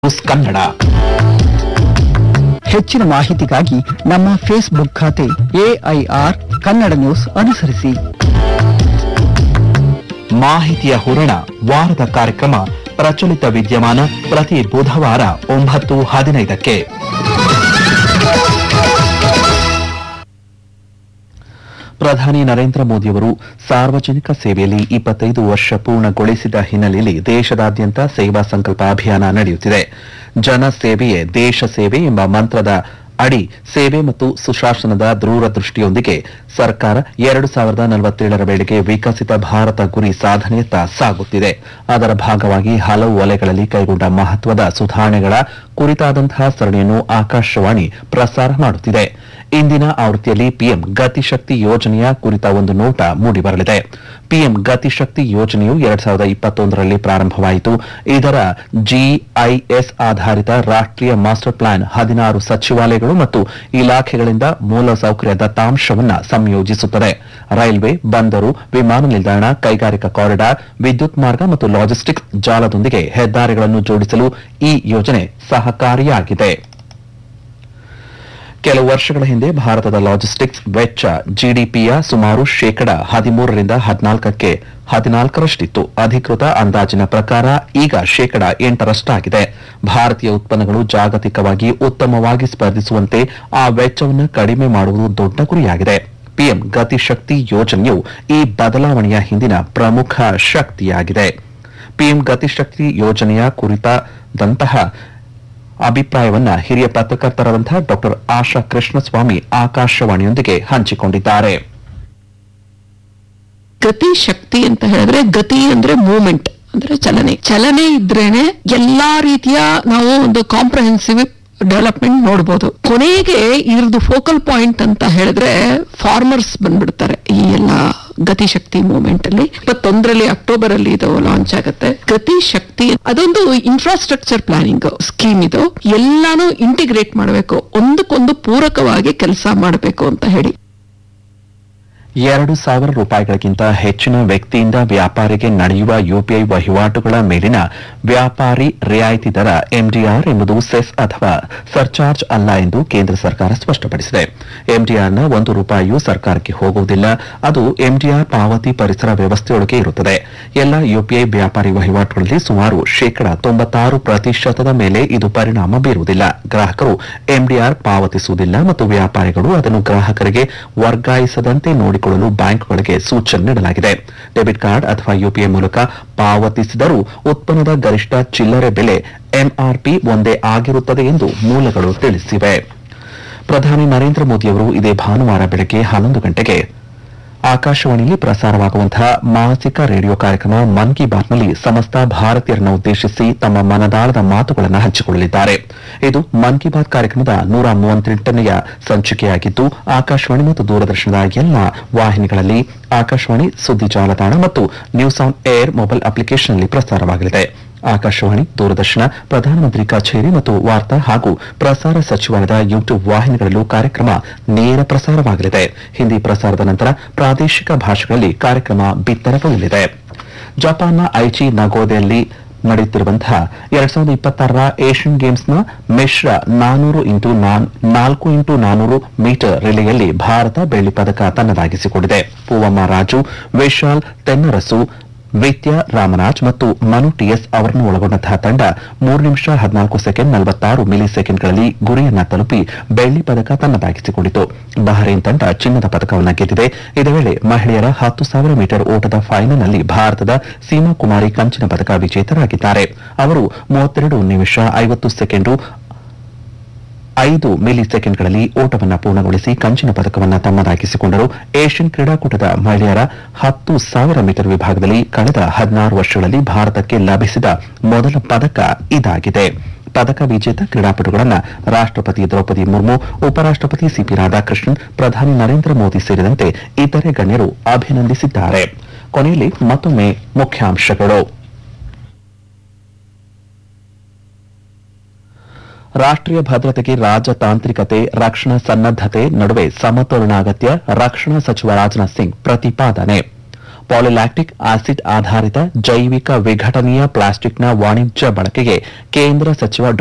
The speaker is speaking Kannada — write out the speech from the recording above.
ನ್ಯೂಸ್ ಕನ್ನಡ ಹೆಚ್ಚಿನ ಮಾಹಿತಿಗಾಗಿ ನಮ್ಮ ಫೇಸ್ಬುಕ್ ಖಾತೆ ಎಐಆರ್ ಕನ್ನಡ ನ್ಯೂಸ್ ಅನುಸರಿಸಿ ಮಾಹಿತಿಯ ಹೂರಣ ವಾರದ ಕಾರ್ಯಕ್ರಮ ಪ್ರಚಲಿತ ವಿದ್ಯಮಾನ ಪ್ರತಿ ಬುಧವಾರ ಒಂಬತ್ತು ಹದಿನೈದಕ್ಕೆ ಪ್ರಧಾನಿ ನರೇಂದ್ರ ಮೋದಿಯವರು ಸಾರ್ವಜನಿಕ ಸೇವೆಯಲ್ಲಿ ಇಪ್ಪತ್ತೈದು ವರ್ಷ ಪೂರ್ಣಗೊಳಿಸಿದ ಹಿನ್ನೆಲೆಯಲ್ಲಿ ದೇಶದಾದ್ಯಂತ ಸೇವಾ ಸಂಕಲ್ಪ ಅಭಿಯಾನ ನಡೆಯುತ್ತಿದೆ ಜನ ಸೇವೆಯೇ ದೇಶ ಸೇವೆ ಎಂಬ ಮಂತ್ರದ ಅಡಿ ಸೇವೆ ಮತ್ತು ಸುಶಾಸನದ ದೂರದೃಷ್ಟಿಯೊಂದಿಗೆ ಸರ್ಕಾರ ಎರಡು ಸಾವಿರದ ನಲವತ್ತೇಳರ ವೇಳೆಗೆ ವಿಕಸಿತ ಭಾರತ ಗುರಿ ಸಾಧನೆಯತ್ತ ಸಾಗುತ್ತಿದೆ ಅದರ ಭಾಗವಾಗಿ ಹಲವು ವಲಯಗಳಲ್ಲಿ ಕೈಗೊಂಡ ಮಹತ್ವದ ಸುಧಾರಣೆಗಳ ಕುರಿತಾದಂತಹ ಸರಣಿಯನ್ನು ಆಕಾಶವಾಣಿ ಪ್ರಸಾರ ಮಾಡುತ್ತಿದೆ ಇಂದಿನ ಆವೃತ್ತಿಯಲ್ಲಿ ಪಿಎಂ ಗತಿಶಕ್ತಿ ಯೋಜನೆಯ ಕುರಿತ ಒಂದು ನೋಟ ಮೂಡಿಬರಲಿದೆ ಪಿಎಂ ಗತಿಶಕ್ತಿ ಯೋಜನೆಯು ಎರಡ್ ಸಾವಿರದ ಇಪ್ಪತ್ತೊಂದರಲ್ಲಿ ಪ್ರಾರಂಭವಾಯಿತು ಇದರ ಜಿಐಎಸ್ ಆಧಾರಿತ ರಾಷ್ಟ್ರೀಯ ಮಾಸ್ಟರ್ ಪ್ಲಾನ್ ಹದಿನಾರು ಸಚಿವಾಲಯಗಳು ಮತ್ತು ಇಲಾಖೆಗಳಿಂದ ಮೂಲಸೌಕರ್ಯ ದತ್ತಾಂಶವನ್ನು ಸಂಯೋಜಿಸುತ್ತದೆ ರೈಲ್ವೆ ಬಂದರು ವಿಮಾನ ನಿಲ್ದಾಣ ಕೈಗಾರಿಕಾ ಕಾರಿಡಾರ್ ವಿದ್ಯುತ್ ಮಾರ್ಗ ಮತ್ತು ಲಾಜಿಸ್ಟಿಕ್ಸ್ ಜಾಲದೊಂದಿಗೆ ಹೆದ್ದಾರಿಗಳನ್ನು ಜೋಡಿಸಲು ಈ ಯೋಜನೆ ಸಹಕಾರಿಯಾಗಿದೆ ಕೆಲವು ವರ್ಷಗಳ ಹಿಂದೆ ಭಾರತದ ಲಾಜಿಸ್ಟಿಕ್ಸ್ ವೆಚ್ಚ ಜಿಡಿಪಿಯ ಸುಮಾರು ಶೇಕಡ ಹದಿಮೂರರಿಂದ ಹದಿನಾಲ್ಕಕ್ಕೆ ಹದಿನಾಲ್ಕರಷ್ಟಿತ್ತು ಅಧಿಕೃತ ಅಂದಾಜಿನ ಪ್ರಕಾರ ಈಗ ಶೇಕಡ ಎಂಟರಷ್ಟಾಗಿದೆ ಭಾರತೀಯ ಉತ್ಪನ್ನಗಳು ಜಾಗತಿಕವಾಗಿ ಉತ್ತಮವಾಗಿ ಸ್ಪರ್ಧಿಸುವಂತೆ ಆ ವೆಚ್ಚವನ್ನು ಕಡಿಮೆ ಮಾಡುವುದು ದೊಡ್ಡ ಗುರಿಯಾಗಿದೆ ಪಿಎಂ ಗತಿಶಕ್ತಿ ಯೋಜನೆಯು ಈ ಬದಲಾವಣೆಯ ಹಿಂದಿನ ಪ್ರಮುಖ ಶಕ್ತಿಯಾಗಿದೆ ಪಿಎಂ ಗತಿಶಕ್ತಿ ಯೋಜನೆಯ ಕುರಿತಾದಂತಹ ಅಭಿಪ್ರಾಯವನ್ನ ಹಿರಿಯ ಪತ್ರಕರ್ತರಾದಂತಹ ಡಾಕ್ಟರ್ ಆಶಾ ಕೃಷ್ಣಸ್ವಾಮಿ ಆಕಾಶವಾಣಿಯೊಂದಿಗೆ ಹಂಚಿಕೊಂಡಿದ್ದಾರೆ ಗತಿ ಶಕ್ತಿ ಅಂತ ಹೇಳಿದ್ರೆ ಗತಿ ಅಂದ್ರೆ ಮೂವ್ಮೆಂಟ್ ಅಂದ್ರೆ ಚಲನೆ ಚಲನೆ ಇದ್ರೇನೆ ಎಲ್ಲಾ ರೀತಿಯ ನಾವು ಒಂದು ಕಾಂಪ್ರಹೆನ್ಸಿವ್ ಡೆವಲಪ್ಮೆಂಟ್ ನೋಡ್ಬೋದು ಕೊನೆಗೆ ಇದ್ರದ್ದು ಫೋಕಲ್ ಪಾಯಿಂಟ್ ಅಂತ ಹೇಳಿದ್ರೆ ಫಾರ್ಮರ್ಸ್ ಬಂದ್ಬಿಡ್ತಾರೆ ಈ ಎಲ್ಲ ಗತಿಶಕ್ತಿ ಮೂವ್ಮೆಂಟ್ ಅಲ್ಲಿ ಇಪ್ಪತ್ತೊಂದರಲ್ಲಿ ಅಕ್ಟೋಬರ್ ಅಲ್ಲಿ ಇದು ಲಾಂಚ್ ಆಗುತ್ತೆ ಗತಿ ಶಕ್ತಿ ಅದೊಂದು ಇನ್ಫ್ರಾಸ್ಟ್ರಕ್ಚರ್ ಪ್ಲಾನಿಂಗ್ ಸ್ಕೀಮ್ ಇದು ಎಲ್ಲಾನು ಇಂಟಿಗ್ರೇಟ್ ಮಾಡಬೇಕು ಒಂದಕ್ಕೊಂದು ಪೂರಕವಾಗಿ ಕೆಲಸ ಮಾಡಬೇಕು ಅಂತ ಹೇಳಿ ಎರಡು ಸಾವಿರ ರೂಪಾಯಿಗಳಿಗಿಂತ ಹೆಚ್ಚಿನ ವ್ಯಕ್ತಿಯಿಂದ ವ್ಯಾಪಾರಿಗೆ ನಡೆಯುವ ಯುಪಿಐ ವಹಿವಾಟುಗಳ ಮೇಲಿನ ವ್ಯಾಪಾರಿ ರಿಯಾಯಿತಿ ದರ ಎಂಡಿಆರ್ ಎಂಬುದು ಸೆಸ್ ಅಥವಾ ಸರ್ಚಾರ್ಜ್ ಅಲ್ಲ ಎಂದು ಕೇಂದ್ರ ಸರ್ಕಾರ ಸ್ಪಷ್ಟಪಡಿಸಿದೆ ಎಂಡಿಆರ್ನ ಒಂದು ರೂಪಾಯಿಯೂ ಸರ್ಕಾರಕ್ಕೆ ಹೋಗುವುದಿಲ್ಲ ಅದು ಎಂಡಿಆರ್ ಪಾವತಿ ಪರಿಸರ ವ್ಯವಸ್ಥೆಯೊಳಗೆ ಇರುತ್ತದೆ ಎಲ್ಲ ಯುಪಿಐ ವ್ಯಾಪಾರಿ ವಹಿವಾಟುಗಳಲ್ಲಿ ಸುಮಾರು ಶೇಕಡ ತೊಂಬತ್ತಾರು ಪ್ರತಿಶತದ ಮೇಲೆ ಇದು ಪರಿಣಾಮ ಬೀರುವುದಿಲ್ಲ ಗ್ರಾಹಕರು ಎಂಡಿಆರ್ ಪಾವತಿಸುವುದಿಲ್ಲ ಮತ್ತು ವ್ಯಾಪಾರಿಗಳು ಅದನ್ನು ಗ್ರಾಹಕರಿಗೆ ವರ್ಗಾಯಿಸದಂತೆ ನೋಡಿಕೊಳ್ಳಲು ಬ್ಯಾಂಕ್ಗಳಿಗೆ ಸೂಚನೆ ನೀಡಲಾಗಿದೆ ಡೆಬಿಟ್ ಕಾರ್ಡ್ ಅಥವಾ ಯುಪಿಐ ಮೂಲಕ ಪಾವತಿಸಿದರೂ ಉತ್ಪನ್ನದ ಗರಿಷ್ಠ ಚಿಲ್ಲರೆ ಬೆಲೆ ಎಂಆರ್ಪಿ ಒಂದೇ ಆಗಿರುತ್ತದೆ ಎಂದು ಮೂಲಗಳು ತಿಳಿಸಿವೆ ಪ್ರಧಾನಿ ನರೇಂದ್ರ ಮೋದಿಯವರು ಇದೇ ಭಾನುವಾರ ಬೆಳಗ್ಗೆ ಹನ್ನೊಂದು ಗಂಟೆಗೆ ಆಕಾಶವಾಣಿಯಲ್ಲಿ ಪ್ರಸಾರವಾಗುವಂತಹ ಮಾಸಿಕ ರೇಡಿಯೋ ಕಾರ್ಯಕ್ರಮ ಮನ್ ಕಿ ಬಾತ್ನಲ್ಲಿ ಸಮಸ್ತ ಭಾರತೀಯರನ್ನು ಉದ್ದೇಶಿಸಿ ತಮ್ಮ ಮನದಾಳದ ಮಾತುಗಳನ್ನು ಹಂಚಿಕೊಳ್ಳಲಿದ್ದಾರೆ ಇದು ಮನ್ ಕಿ ಬಾತ್ ಕಾರ್ಯಕ್ರಮದ ನೂರ ಮೂವತ್ತೆಂಟನೆಯ ಸಂಚಿಕೆಯಾಗಿದ್ದು ಆಕಾಶವಾಣಿ ಮತ್ತು ದೂರದರ್ಶನದ ಎಲ್ಲ ವಾಹಿನಿಗಳಲ್ಲಿ ಆಕಾಶವಾಣಿ ಸುದ್ದಿ ಜಾಲತಾಣ ಮತ್ತು ನ್ಯೂಸ್ ಆನ್ ಏರ್ ಮೊಬೈಲ್ ಅಪ್ಲಿಕೇಶನ್ನಲ್ಲಿ ಪ್ರಸಾರವಾಗಲಿದೆ ಆಕಾಶವಾಣಿ ದೂರದರ್ಶನ ಪ್ರಧಾನಮಂತ್ರಿ ಕಚೇರಿ ಮತ್ತು ವಾರ್ತಾ ಹಾಗೂ ಪ್ರಸಾರ ಸಚಿವಾಲಯದ ಯೂಟ್ಯೂಬ್ ವಾಹಿನಿಗಳಲ್ಲೂ ಕಾರ್ಯಕ್ರಮ ನೇರ ಪ್ರಸಾರವಾಗಲಿದೆ ಹಿಂದಿ ಪ್ರಸಾರದ ನಂತರ ಪ್ರಾದೇಶಿಕ ಭಾಷೆಗಳಲ್ಲಿ ಕಾರ್ಯಕ್ರಮ ಬಿತ್ತರಗೊಳ್ಳಲಿದೆ ಜಪಾನ್ನ ಐಚಿ ನಗೋದೆಯಲ್ಲಿ ನಡೆಯುತ್ತಿರುವಂತಹ ಎರಡ್ ಸಾವಿರದ ಇಪ್ಪತ್ತಾರರ ಏಷ್ಯನ್ ಗೇಮ್ಸ್ನ ಮಿಶ್ರ ನಾನೂರು ಇಂಟು ನಾಲ್ಕು ಇಂಟು ನಾನೂರು ಮೀಟರ್ ರಿಲೆಯಲ್ಲಿ ಭಾರತ ಬೆಳ್ಳಿ ಪದಕ ತನ್ನದಾಗಿಸಿಕೊಂಡಿದೆ ಪೂವಮ್ಮ ರಾಜು ವಿಶಾಲ್ ತೆನ್ನರಸು ವಿದ್ಯಾ ರಾಮರಾಜ್ ಮತ್ತು ಮನು ಟಿಎಸ್ ಅವರನ್ನು ಒಳಗೊಂಡಂತಹ ತಂಡ ಮೂರು ನಿಮಿಷ ಹದಿನಾಲ್ಕು ಸೆಕೆಂಡ್ ನಲವತ್ತಾರು ಮಿಲಿ ಸೆಕೆಂಡ್ಗಳಲ್ಲಿ ಗುರಿಯನ್ನ ತಲುಪಿ ಬೆಳ್ಳಿ ಪದಕ ತನ್ನದಾಗಿಸಿಕೊಂಡಿತು ಬಹರೇನ್ ತಂಡ ಚಿನ್ನದ ಪದಕವನ್ನು ಗೆದ್ದಿದೆ ಇದೇ ವೇಳೆ ಮಹಿಳೆಯರ ಹತ್ತು ಸಾವಿರ ಮೀಟರ್ ಓಟದ ಫೈನಲ್ನಲ್ಲಿ ಭಾರತದ ಸೀಮಾ ಕುಮಾರಿ ಕಂಚಿನ ಪದಕ ವಿಜೇತರಾಗಿದ್ದಾರೆ ಅವರು ಮೂವತ್ತೆರಡು ನಿಮಿಷ ಐವತ್ತು ಸೆಕೆಂಡು ಐದು ಮಿಲಿ ಸೆಕೆಂಡ್ಗಳಲ್ಲಿ ಓಟವನ್ನು ಪೂರ್ಣಗೊಳಿಸಿ ಕಂಚಿನ ಪದಕವನ್ನು ತಮ್ಮದಾಗಿಸಿಕೊಂಡರು ಏಷ್ಯನ್ ಕ್ರೀಡಾಕೂಟದ ಮಹಿಳೆಯರ ಹತ್ತು ಸಾವಿರ ಮೀಟರ್ ವಿಭಾಗದಲ್ಲಿ ಕಳೆದ ಹದಿನಾರು ವರ್ಷಗಳಲ್ಲಿ ಭಾರತಕ್ಕೆ ಲಭಿಸಿದ ಮೊದಲ ಪದಕ ಇದಾಗಿದೆ ಪದಕ ವಿಜೇತ ಕ್ರೀಡಾಪಟುಗಳನ್ನು ರಾಷ್ಟ್ರಪತಿ ದ್ರೌಪದಿ ಮುರ್ಮು ಉಪರಾಷ್ಟ್ರಪತಿ ಸಿಪಿ ರಾಧಾಕೃಷ್ಣನ್ ಪ್ರಧಾನಿ ನರೇಂದ್ರ ಮೋದಿ ಸೇರಿದಂತೆ ಇತರೆ ಗಣ್ಯರು ಅಭಿನಂದಿಸಿದ್ದಾರೆ ಕೊನೆಯಲ್ಲಿ ಮತ್ತೊಮ್ಮೆ ಮುಖ್ಯಾಂಶಗಳು ರಾಷ್ಟ್ರೀಯ ಭದ್ರತೆಗೆ ರಾಜತಾಂತ್ರಿಕತೆ ರಕ್ಷಣಾ ಸನ್ನದ್ದತೆ ನಡುವೆ ಸಮತೋಲನ ಅಗತ್ಯ ರಕ್ಷಣಾ ಸಚಿವ ರಾಜನಾಥ್ ಸಿಂಗ್ ಪ್ರತಿಪಾದನೆ ಪಾಲಿಲ್ಯಾಕ್ಟಿಕ್ ಆಸಿಡ್ ಆಧಾರಿತ ಜೈವಿಕ ವಿಘಟನೀಯ ಪ್ಲಾಸ್ಟಿಕ್ನ ವಾಣಿಜ್ಯ ಬಳಕೆಗೆ ಕೇಂದ್ರ ಸಚಿವ